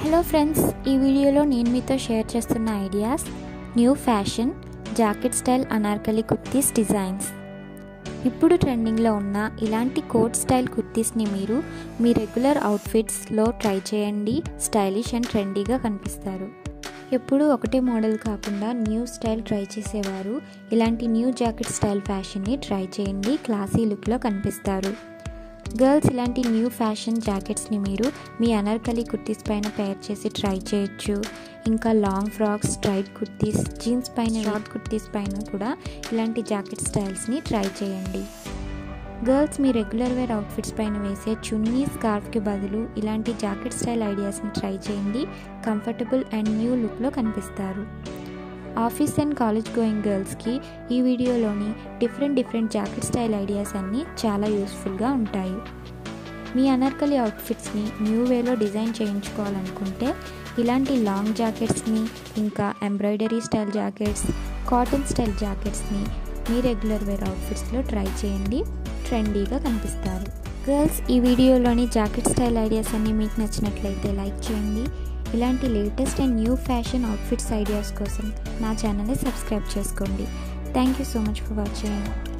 hello friends ఈ వీడియోలో నేను మీతో షేర్ చేస్తున్న ideas new fashion jacket style anarkali kurtis designs ఇప్పుడు ట్రెండింగ్లో ఉన్న ఇలాంటి కోట్ స్టైల్ కుర్తీస్ని మీరు మీ రెగ్యులర్ అవుట్ఫిట్స్లో ట్రై చేయండి స్టైలిష్ అండ్ ట్రెండీగా కనిపిస్తారు ఎప్పుడూ ఒకటే మోడల్ కాకుండా న్యూ స్టైల్ ట్రై చేసేవారు ఇలాంటి న్యూ జాకెట్ స్టైల్ ఫ్యాషన్ని ట్రై చేయండి క్లాసీ లుక్లో కనిపిస్తారు గర్ల్స్ ఇలాంటి న్యూ ఫ్యాషన్ జాకెట్స్ని మీరు మీ అనార్కలి కుర్తీస్ పైన పేర్ చేసి ట్రై చేయొచ్చు ఇంకా long frocks straight kurtis jeans పైన షార్ట్ కుర్తీస్ పైన కూడా ఇలాంటి జాకెట్ స్టైల్స్ని ట్రై చేయండి గర్ల్స్ మీ రెగ్యులర్ వేర్ అవుట్ఫిట్స్ పైన వేసే చున్నీ స్కార్ఫ్కి బదులు ఇలాంటి జాకెట్ స్టైల్ ఐడియాస్ని ట్రై చేయండి కంఫర్టబుల్ అండ్ న్యూ లుక్లో కనిపిస్తారు ఆఫీస్ అండ్ కాలేజ్ గోయింగ్ గర్ల్స్కి ఈ వీడియోలోని different different jacket style ideas అన్నీ చాలా యూస్ఫుల్గా ఉంటాయి మీ అనార్కలి అవుట్ఫిట్స్ని న్యూ వేలో డిజైన్ చేయించుకోవాలనుకుంటే ఇలాంటి లాంగ్ జాకెట్స్ని ఇంకా embroidery style jackets cotton style జాకెట్స్ని మీ రెగ్యులర్ వేర్ అవుట్ఫిట్స్లో ట్రై చేయండి ట్రెండీగా కనిపిస్తారు గర్ల్స్ ఈ వీడియోలోని జాకెట్ స్టైల్ ఐడియాస్ అన్నీ మీకు నచ్చినట్లయితే లైక్ చేయండి ఇలాంటి latest and new fashion outfits ideas కోసం నా ఛానల్ని సబ్స్క్రైబ్ చేసుకోండి thank you so much for watching